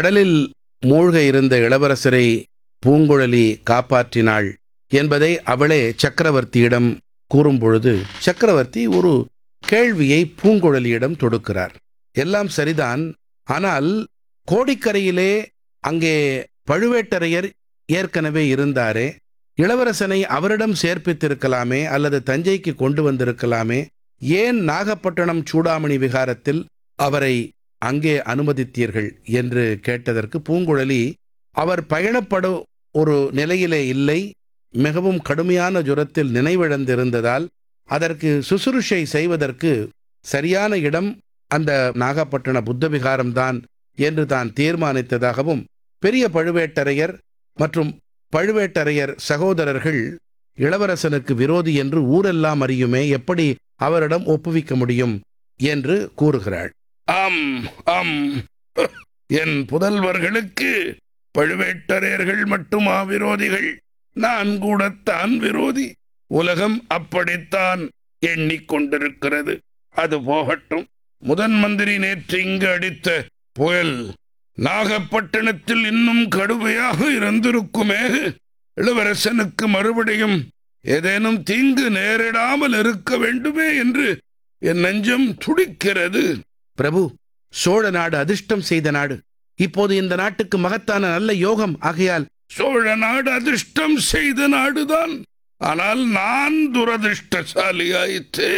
கடலில் மூழ்க இருந்த இளவரசரை பூங்குழலி காப்பாற்றினாள் என்பதை அவளே சக்கரவர்த்தியிடம் கூறும்பொழுது சக்கரவர்த்தி ஒரு கேள்வியை பூங்குழலியிடம் தொடுக்கிறார் எல்லாம் சரிதான் ஆனால் கோடிக்கரையிலே அங்கே பழுவேட்டரையர் ஏற்கனவே இருந்தாரே இளவரசனை அவரிடம் சேர்ப்பித்திருக்கலாமே அல்லது தஞ்சைக்கு கொண்டு வந்திருக்கலாமே ஏன் நாகப்பட்டினம் சூடாமணி விகாரத்தில் அவரை அங்கே அனுமதித்தீர்கள் என்று கேட்டதற்கு பூங்குழலி அவர் பயணப்படும் ஒரு நிலையிலே இல்லை மிகவும் கடுமையான ஜுரத்தில் நினைவிழந்திருந்ததால் அதற்கு சுசுருஷை செய்வதற்கு சரியான இடம் அந்த நாகப்பட்டின புத்த விகாரம்தான் என்று தான் தீர்மானித்ததாகவும் பெரிய பழுவேட்டரையர் மற்றும் பழுவேட்டரையர் சகோதரர்கள் இளவரசனுக்கு விரோதி என்று ஊரெல்லாம் அறியுமே எப்படி அவரிடம் ஒப்புவிக்க முடியும் என்று கூறுகிறாள் ஆம் ஆம் என் புதல்வர்களுக்கு பழுவேட்டரையர்கள் மட்டுமா விரோதிகள் நான் கூடத்தான் விரோதி உலகம் அப்படித்தான் எண்ணிக்கொண்டிருக்கிறது அது போகட்டும் முதன் மந்திரி நேற்று இங்கு அடித்த புயல் நாகப்பட்டினத்தில் இன்னும் கடுமையாக இருந்திருக்குமே இளவரசனுக்கு மறுபடியும் ஏதேனும் தீங்கு நேரிடாமல் இருக்க வேண்டுமே என்று என் நெஞ்சம் துடிக்கிறது பிரபு சோழ நாடு அதிர்ஷ்டம் செய்த நாடு இப்போது இந்த நாட்டுக்கு மகத்தான நல்ல யோகம் ஆகையால் சோழ நாடு அதிர்ஷ்டம் செய்த நாடுதான் ஆனால் நான் துரதிருஷ்டசாலியாயிற்று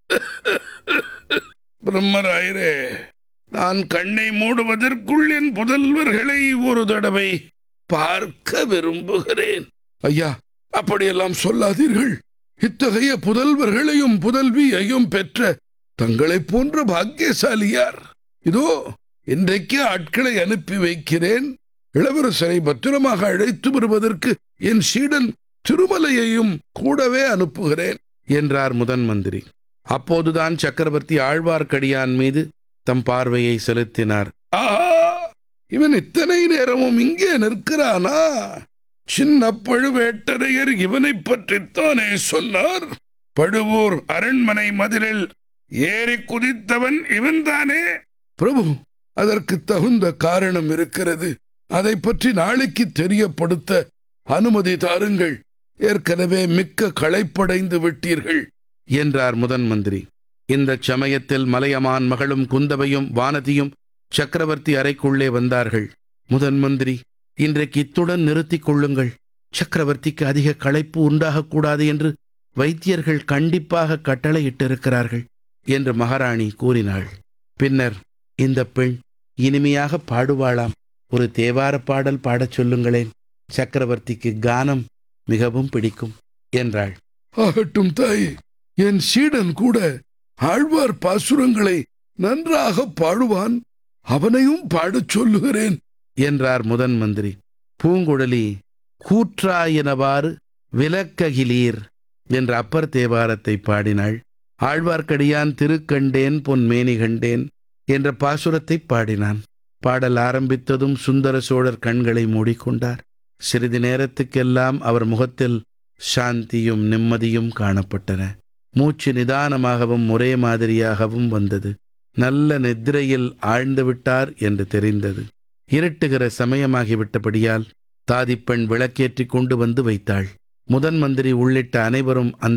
பிரம்மராயரே நான் கண்ணை மூடுவதற்குள் என் புதல்வர்களை ஒரு தடவை பார்க்க விரும்புகிறேன் ஐயா அப்படியெல்லாம் சொல்லாதீர்கள் இத்தகைய புதல்வர்களையும் புதல்வியையும் பெற்ற தங்களைப் போன்ற பாக்கியசாலியார் இதோ இன்றைக்கு ஆட்களை அனுப்பி வைக்கிறேன் இளவரசரை பத்திரமாக அழைத்து வருவதற்கு என் சீடன் திருமலையையும் கூடவே அனுப்புகிறேன் என்றார் முதன் மந்திரி அப்போதுதான் சக்கரவர்த்தி ஆழ்வார்க்கடியான் மீது தம் பார்வையை செலுத்தினார் ஆஹா இவன் இத்தனை நேரமும் இங்கே நிற்கிறானா சின்ன பழுவேட்டரையர் இவனை பற்றித்தானே சொன்னார் பழுவூர் அரண்மனை மதிலில் ஏறி குதித்தவன் இவன்தானே பிரபு அதற்கு தகுந்த காரணம் இருக்கிறது அதை பற்றி நாளைக்கு தெரியப்படுத்த அனுமதி தாருங்கள் ஏற்கனவே மிக்க களைப்படைந்து விட்டீர்கள் என்றார் முதன் மந்திரி இந்த சமயத்தில் மலையமான் மகளும் குந்தவையும் வானதியும் சக்கரவர்த்தி அறைக்குள்ளே வந்தார்கள் முதன் மந்திரி இன்றைக்கு இத்துடன் நிறுத்திக் கொள்ளுங்கள் சக்கரவர்த்திக்கு அதிக களைப்பு உண்டாகக்கூடாது என்று வைத்தியர்கள் கண்டிப்பாக கட்டளையிட்டிருக்கிறார்கள் என்று மகாராணி கூறினாள் பின்னர் இந்த பெண் இனிமையாக பாடுவாளாம் ஒரு தேவார பாடல் பாடச் சொல்லுங்களேன் சக்கரவர்த்திக்கு கானம் மிகவும் பிடிக்கும் என்றாள் ஆகட்டும் தாயே என் சீடன் கூட ஆழ்வார் பாசுரங்களை நன்றாக பாடுவான் அவனையும் பாடச் சொல்லுகிறேன் என்றார் முதன் மந்திரி பூங்குழலி கூற்றாயினவாறு விலக்ககிலீர் என்ற அப்பர் தேவாரத்தை பாடினாள் ஆழ்வார்க்கடியான் திருக்கண்டேன் பொன்மேனி கண்டேன் என்ற பாசுரத்தை பாடினான் பாடல் ஆரம்பித்ததும் சுந்தர சோழர் கண்களை மூடிக்கொண்டார் சிறிது நேரத்துக்கெல்லாம் அவர் முகத்தில் சாந்தியும் நிம்மதியும் காணப்பட்டன மூச்சு நிதானமாகவும் ஒரே மாதிரியாகவும் வந்தது நல்ல நித்திரையில் ஆழ்ந்து விட்டார் என்று தெரிந்தது இருட்டுகிற சமயமாகிவிட்டபடியால் தாதிப்பெண் விளக்கேற்றிக் கொண்டு வந்து வைத்தாள் முதன் மந்திரி உள்ளிட்ட அனைவரும் அந்த